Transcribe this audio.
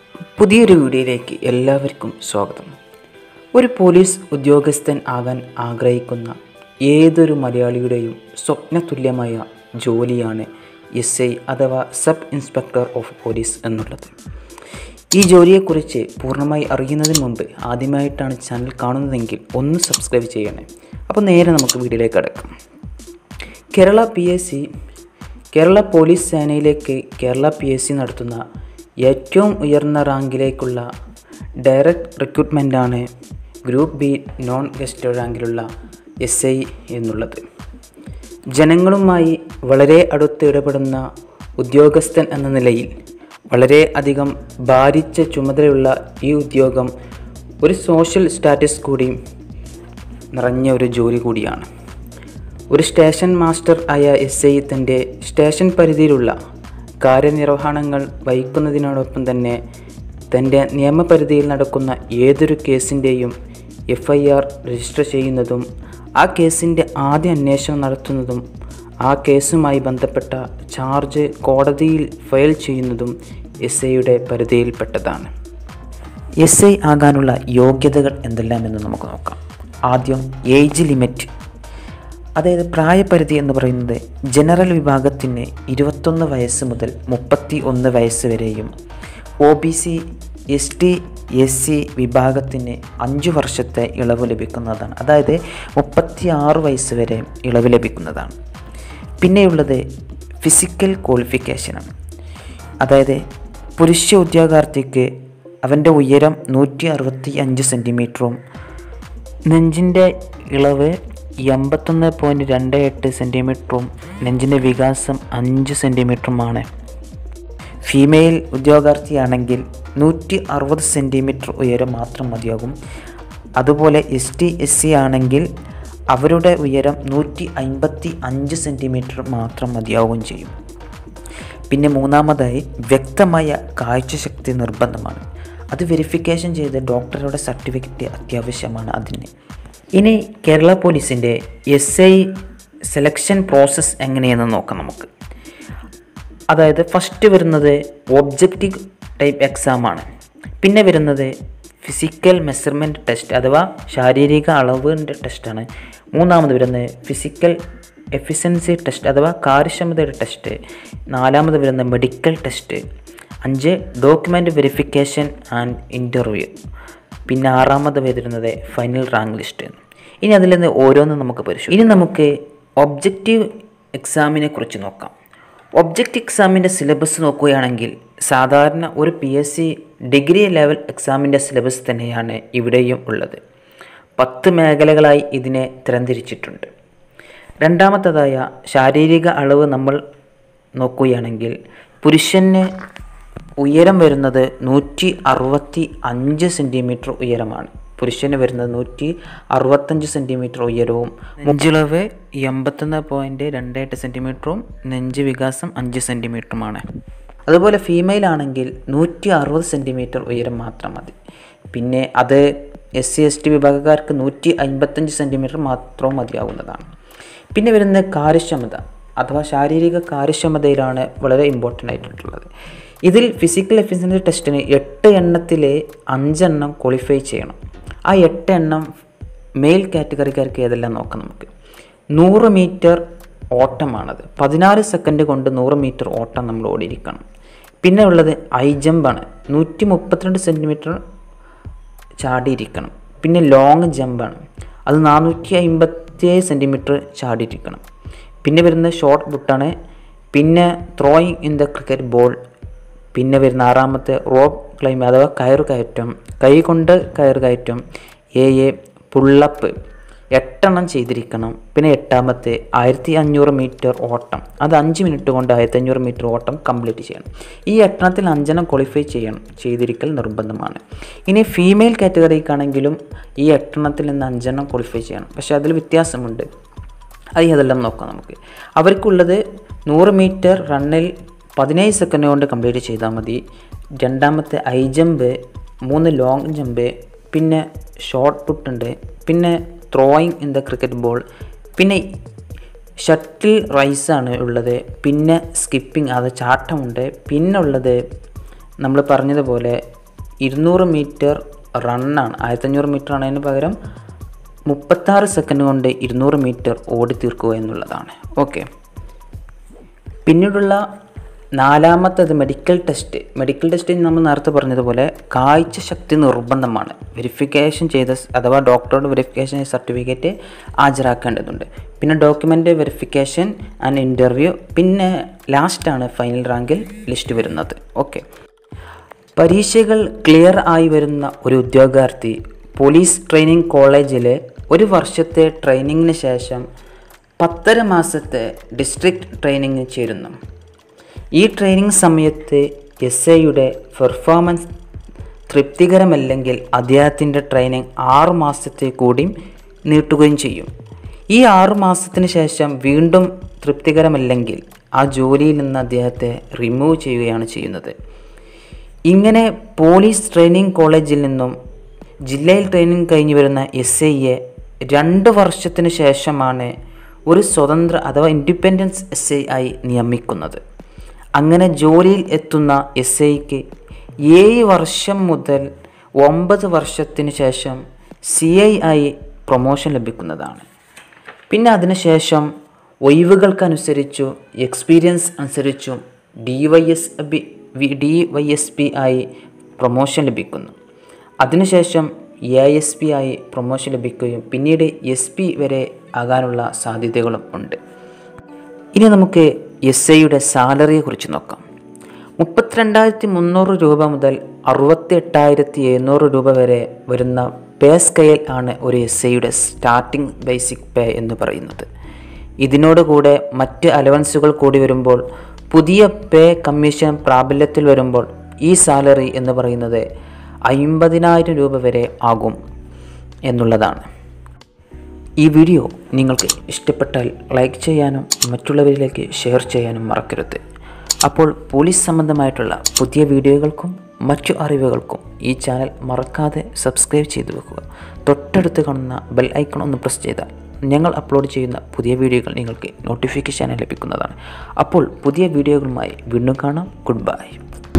പുതിയൊരു വീഡിയോയിലേക്ക് എല്ലാവർക്കും സ്വാഗതം ഒരു പോലീസ് ഉദ്യോഗസ്ഥൻ ആകാൻ ആഗ്രഹിക്കുന്ന ഏതൊരു മലയാളിയുടെയും സ്വപ്നതുല്യമായ ജോലിയാണ് എസ് ഐ അഥവാ സബ് ഇൻസ്പെക്ടർ ഓഫ് പോലീസ് എന്നുള്ളത് ഈ ജോലിയെക്കുറിച്ച് പൂർണ്ണമായി അറിയുന്നതിന് മുമ്പ് ആദ്യമായിട്ടാണ് ചാനൽ കാണുന്നതെങ്കിൽ ഒന്ന് സബ്സ്ക്രൈബ് ചെയ്യണേ അപ്പോൾ നേരെ നമുക്ക് വീഡിയോയിലേക്ക് കിടക്കാം Kerala P S C Kerala police സേനയിലേക്ക് കേരള പി എസ് സി നടത്തുന്ന ഏറ്റവും ഉയർന്ന റാങ്കിലേക്കുള്ള ഡയറക്റ്റ് റിക്രൂട്ട്മെൻറ്റാണ് ഗ്രൂപ്പ് ബി നോൺ ഗസ്റ്റ് റാങ്കിലുള്ള എസ് ഐ എന്നുള്ളത് ജനങ്ങളുമായി വളരെ അടുത്ത് ഇടപെടുന്ന ഉദ്യോഗസ്ഥൻ എന്ന നിലയിൽ വളരെ അധികം ഭാരിച്ച ചുമതലയുള്ള ഈ ഉദ്യോഗം ഒരു സോഷ്യൽ സ്റ്റാറ്റസ് കൂടി നിറഞ്ഞ ഒരു ജോലി കൂടിയാണ് ഒരു സ്റ്റേഷൻ മാസ്റ്റർ ആയ എസ് ഐ തൻ്റെ സ്റ്റേഷൻ പരിധിയിലുള്ള കാര്യനിർവഹണങ്ങൾ വഹിക്കുന്നതിനോടൊപ്പം തന്നെ തൻ്റെ നിയമപരിധിയിൽ നടക്കുന്ന ഏതൊരു കേസിൻ്റെയും എഫ് ഐ ആർ രജിസ്റ്റർ ചെയ്യുന്നതും ആ കേസിൻ്റെ ആദ്യ അന്വേഷണം നടത്തുന്നതും ആ കേസുമായി ബന്ധപ്പെട്ട ചാർജ് കോടതിയിൽ ഫയൽ ചെയ്യുന്നതും എസ് ഐയുടെ പരിധിയിൽപ്പെട്ടതാണ് എസ് ഐ ആകാനുള്ള യോഗ്യതകൾ എന്തെല്ലാമെന്ന് നമുക്ക് നോക്കാം ആദ്യം ഏജ് ലിമിറ്റ് അതായത് പ്രായപരിധി എന്ന് പറയുന്നത് ജനറൽ വിഭാഗത്തിന് ഇരുപത്തൊന്ന് വയസ്സ് മുതൽ മുപ്പത്തി ഒന്ന് വയസ്സ് വരെയും O B C S T S C വിഭാഗത്തിന് അഞ്ച് വർഷത്തെ ഇളവ് ലഭിക്കുന്നതാണ് അതായത് മുപ്പത്തി ആറ് വയസ്സ് വരെ ഇളവ് ലഭിക്കുന്നതാണ് പിന്നെയുള്ളത് ഫിസിക്കൽ ക്വാളിഫിക്കേഷനാണ് അതായത് പുരുഷ ഉദ്യോഗാർത്ഥിക്ക് അവൻ്റെ ഉയരം നൂറ്റി അറുപത്തി അഞ്ച് സെൻറ്റിമീറ്ററും നെഞ്ചിൻ്റെ ഇളവ് എൺപത്തൊന്ന് പോയിൻറ്റ് രണ്ട് എട്ട് സെൻറ്റിമീറ്ററും നെഞ്ചിൻ്റെ വികാസം അഞ്ച് സെൻറ്റിമീറ്ററുമാണ് ഫീമെയിൽ ഉദ്യോഗാർത്ഥിയാണെങ്കിൽ നൂറ്റി അറുപത് സെൻറ്റിമീറ്റർ ഉയരം മാത്രം മതിയാകും അതുപോലെ എസ് ടി എസ് സി ആണെങ്കിൽ അവരുടെ ഉയരം നൂറ്റി അൻപത്തി അഞ്ച് സെൻറ്റിമീറ്റർ മാത്രം മതിയാവുകയും ചെയ്യും പിന്നെ മൂന്നാമതായി വ്യക്തമായ കാഴ്ചശക്തി നിർബന്ധമാണ് അത് വെരിഫിക്കേഷൻ ചെയ്ത് ഡോക്ടറുടെ സർട്ടിഫിക്കറ്റ് അത്യാവശ്യമാണ് അതിന് ഇനി കേരള പോലീസിൻ്റെ എസ് ഐ സെലക്ഷൻ പ്രോസസ്സ് എങ്ങനെയെന്ന് നോക്കാം നമുക്ക് അതായത് ഫസ്റ്റ് വരുന്നത് ഒബ്ജക്റ്റീവ് ടൈപ്പ് എക്സാമാണ് പിന്നെ വരുന്നത് ഫിസിക്കൽ മെഷർമെൻറ്റ് ടെസ്റ്റ് അഥവാ ശാരീരിക അളവിൻ്റെ ടെസ്റ്റാണ് മൂന്നാമത് വരുന്നത് ഫിസിക്കൽ എഫിഷ്യൻസി ടെസ്റ്റ് അഥവാ കാര്യക്ഷമതയുടെ ടെസ്റ്റ് നാലാമത് വരുന്ന മെഡിക്കൽ ടെസ്റ്റ് അഞ്ച് ഡോക്യുമെൻ്റ് വെരിഫിക്കേഷൻ ആൻഡ് ഇൻ്റർവ്യൂ പിന്നെ ആറാമത് വരുന്നത് ഫൈനൽ റാങ്ക് ലിസ്റ്റ് ഇനി അതിൽ നിന്ന് ഓരോന്ന് നമുക്ക് പരിശോധിക്കാം ഇനി നമുക്ക് ഒബ്ജക്റ്റീവ് എക്സാമിനെ കുറിച്ച് നോക്കാം ഒബ്ജക്റ്റ് എക്സാമിൻ്റെ സിലബസ് നോക്കുകയാണെങ്കിൽ സാധാരണ ഒരു P S C degree level എക്സാമിൻ്റെ സിലബസ് തന്നെയാണ് ഇവിടെയും ഉള്ളത് പത്ത് മേഖലകളായി ഇതിനെ തരംതിരിച്ചിട്ടുണ്ട് രണ്ടാമത്തതായ ശാരീരിക അളവ് നമ്മൾ നോക്കുകയാണെങ്കിൽ പുരുഷന് ഉയരം വരുന്നത് നൂറ്റി അറുപത്തി അഞ്ച് സെൻറ്റിമീറ്റർ ഉയരമാണ് പുരുഷന് വരുന്നത് നൂറ്റി അറുപത്തഞ്ച് സെൻറ്റിമീറ്റർ ഉയരവും നെഞ്ചിളവ് എൺപത്തൊന്ന് പോയിൻറ്റ് രണ്ട് എട്ട് സെൻറ്റിമീറ്ററും നെഞ്ച് വികാസം അഞ്ച് സെൻറ്റിമീറ്ററുമാണ് അതുപോലെ ഫീമെയിൽ ആണെങ്കിൽ നൂറ്റി അറുപത് സെൻറ്റിമീറ്റർ ഉയരം മാത്രം മതി പിന്നെ അത് എസ് സി എസ് ടി വിഭാഗക്കാർക്ക് നൂറ്റി അൻപത്തഞ്ച് സെൻറ്റിമീറ്റർ മാത്രവും മതിയാവുന്നതാണ് പിന്നെ വരുന്ന കാര്യക്ഷമത അഥവാ ശാരീരിക കാര്യക്ഷമതയിലാണ് വളരെ ഇമ്പോർട്ടൻ്റ് ആയിട്ടുള്ളത് ഇതിൽ ഫിസിക്കൽ എഫിഷ്യൻസി ടെസ്റ്റിന് എട്ട് എണ്ണത്തിലെ അഞ്ചെണ്ണം ക്വാളിഫൈ ചെയ്യണം ആ എട്ട് എണ്ണം മെയിൽ കാറ്റഗറിക്കാർക്ക് ഏതെല്ലാം നോക്കാം നമുക്ക് നൂറ് മീറ്റർ ഓട്ടമാണത് പതിനാറ് സെക്കൻഡ് കൊണ്ട് നൂറ് മീറ്റർ ഓട്ടം നമ്മൾ ഓടിയിരിക്കണം പിന്നെ ഉള്ളത് ഐ ജമ്പാണ് നൂറ്റി മുപ്പത്തിരണ്ട് സെൻറ്റിമീറ്റർ ചാടിയിരിക്കണം പിന്നെ ലോങ് ജമ്പാണ് അത് നാനൂറ്റി അമ്പത്തിയേഴ് സെൻറ്റിമീറ്റർ ചാടിയിരിക്കണം പിന്നെ വരുന്ന ഷോർട്ട് പുട്ടാണ് പിന്നെ throwing in the cricket ball പിന്നെ വരുന്ന ആറാമത്തെ റോപ്പ് ക്ലൈംബ് അഥവാ കയറ് കയറ്റം കൈ കൊണ്ട് കയറ് കയറ്റം എ എ പുള്ളപ്പ് എട്ടെണ്ണം ചെയ്തിരിക്കണം പിന്നെ എട്ടാമത്തെ ആയിരത്തി അഞ്ഞൂറ് മീറ്റർ ഓട്ടം അത് അഞ്ച് മിനിറ്റ് കൊണ്ട് ആയിരത്തി അഞ്ഞൂറ് മീറ്റർ ഓട്ടം കംപ്ലീറ്റ് ചെയ്യണം ഈ എട്ടെണ്ണത്തിൽ അഞ്ചെണ്ണം ക്വാളിഫൈ ചെയ്യണം ചെയ്തിരിക്കൽ നിർബന്ധമാണ് ഇനി ഫീമെയിൽ കാറ്റഗറിക്കാണെങ്കിലും ഈ എട്ടെണ്ണത്തിൽ നിന്ന് അഞ്ചെണ്ണം ക്വാളിഫൈ ചെയ്യണം പക്ഷേ അതിൽ വ്യത്യാസമുണ്ട് അത് അതെല്ലാം നോക്കാം നമുക്ക് അവർക്കുള്ളത് നൂറ് മീറ്റർ റണ്ണിൽ പതിനേഴ് സെക്കൻഡ് കൊണ്ട് കംപ്ലീറ്റ് ചെയ്താൽ മതി രണ്ടാമത്തെ ഐ ജമ്പ് മൂന്ന് ലോങ് ജമ്പ് പിന്നെ ഷോർട്ട് പുട്ടുണ്ട് പിന്നെ throwing in the cricket ball പിന്നെ ഷട്ടിൽ റൈസാണ് ഉള്ളത് പിന്നെ സ്കിപ്പിംഗ് അത് ചാട്ടമുണ്ട് പിന്നെ ഉള്ളത് നമ്മൾ പറഞ്ഞതുപോലെ ഇരുന്നൂറ് മീറ്റർ റണ്ണാണ് ആയിരത്തഞ്ഞൂറ് മീറ്റർ ആണതിന് പകരം മുപ്പത്താറ് സെക്കൻഡ് കൊണ്ട് ഇരുന്നൂറ് മീറ്റർ ഓടി തീർക്കുക എന്നുള്ളതാണ് ഓക്കെ പിന്നീടുള്ള നാലാമത്തത് മെഡിക്കൽ ടെസ്റ്റ് മെഡിക്കൽ ടെസ്റ്റ് നമ്മൾ നേരത്തെ പറഞ്ഞതുപോലെ കാഴ്ച ശക്തി നിർബന്ധമാണ് വെരിഫിക്കേഷൻ ചെയ്ത സ് അഥവാ ഡോക്ടറുടെ വെരിഫിക്കേഷൻ സർട്ടിഫിക്കറ്റ് ഹാജരാക്കേണ്ടതുണ്ട് പിന്നെ ഡോക്യുമെൻ്റ് വെരിഫിക്കേഷൻ ആൻഡ് ഇൻ്റർവ്യൂ പിന്നെ ലാസ്റ്റാണ് ഫൈനൽ റാങ്കിൽ ലിസ്റ്റ് വരുന്നത് ഓക്കെ പരീക്ഷകൾ ക്ലിയർ ആയി വരുന്ന ഒരു ഉദ്യോഗാർത്ഥി പോലീസ് ട്രെയിനിങ് കോളേജിലെ ഒരു വർഷത്തെ ട്രെയിനിങ്ങിന് ശേഷം പത്തര മാസത്തെ ഡിസ്ട്രിക്ട് ട്രെയിനിങ്ങിന് ചേരുന്നു ഈ ട്രെയിനിങ് സമയത്ത് എസ് ഐയുടെ പെർഫോമൻസ് തൃപ്തികരമല്ലെങ്കിൽ അദ്ദേഹത്തിൻ്റെ ട്രെയിനിങ് ആറു മാസത്തെ കൂടി നീട്ടുകയും ചെയ്യും ഈ ആറു മാസത്തിന് ശേഷം വീണ്ടും തൃപ്തികരമല്ലെങ്കിൽ ആ ജോലിയിൽ നിന്ന് അദ്ദേഹത്തെ റിമൂവ് ചെയ്യുകയാണ് ചെയ്യുന്നത് ഇങ്ങനെ പോലീസ് ട്രെയിനിങ് കോളേജിൽ നിന്നും ജില്ലയിൽ ട്രെയിനിങ് കഴിഞ്ഞ് വരുന്ന എസ് ഐയെ രണ്ട് വർഷത്തിന് ശേഷമാണ് ഒരു സ്വതന്ത്ര അഥവാ ഇൻഡിപെൻഡൻസ് എസ് ഐ ആയി നിയമിക്കുന്നത് അങ്ങനെ ജോലിയിൽ എത്തുന്ന എസ് ഐക്ക് ഏഴ് വർഷം മുതൽ ഒമ്പത് വർഷത്തിന് ശേഷം സി ഐ ആയി പ്രൊമോഷൻ ലഭിക്കുന്നതാണ് പിന്നെ അതിനുശേഷം ഒഴിവുകൾക്കനുസരിച്ചു എക്സ്പീരിയൻസ് അനുസരിച്ചും D Y S B D Y S P ആയി പ്രൊമോഷൻ ലഭിക്കുന്നു അതിനുശേഷം എ എസ് പി ആയി പ്രൊമോഷൻ ലഭിക്കുകയും പിന്നീട് എസ് പി വരെ ആകാനുള്ള സാധ്യതകളും ഉണ്ട് ഇനി നമുക്ക് എസ് ഐയുടെ സാലറിയെ കുറിച്ച് നോക്കാം മുപ്പത്തിരണ്ടായിരത്തി മുന്നൂറ് രൂപ മുതൽ അറുപത്തി എട്ടായിരത്തി എഴുന്നൂറ് രൂപ വരെ വരുന്ന പേ സ്കെയിൽ ആണ് ഒരു എസ് ഐയുടെ സ്റ്റാർട്ടിംഗ് ബേസിക് പേ എന്ന് പറയുന്നത് ഇതിനോട് കൂടെ മറ്റ് അലവൻസുകൾ കൂടി വരുമ്പോൾ പുതിയ പേ കമ്മീഷൻ പ്രാബല്യത്തിൽ വരുമ്പോൾ ഈ സാലറി എന്ന് പറയുന്നത് അമ്പതിനായിരം രൂപ വരെ ആകും എന്നുള്ളതാണ് ഈ വീഡിയോ നിങ്ങൾക്ക് ഇഷ്ടപ്പെട്ടാൽ ലൈക്ക് ചെയ്യാനും മറ്റുള്ളവരിലേക്ക് ഷെയർ ചെയ്യാനും മറക്കരുത് അപ്പോൾ പോലീസ് സംബന്ധമായിട്ടുള്ള പുതിയ വീഡിയോകൾക്കും മറ്റു അറിവുകൾക്കും ഈ ചാനൽ മറക്കാതെ സബ്സ്ക്രൈബ് ചെയ്തു വെക്കുക തൊട്ടടുത്ത് കാണുന്ന ബെൽ ഐക്കൺ ഒന്ന് പ്രസ് ചെയ്താൽ ഞങ്ങൾ അപ്ലോഡ് ചെയ്യുന്ന പുതിയ വീഡിയോകൾ നിങ്ങൾക്ക് നോട്ടിഫിക്കേഷൻ ലഭിക്കുന്നതാണ് അപ്പോൾ പുതിയ വീഡിയോകളുമായി വീണ്ടും കാണാം ഗുഡ് ബൈ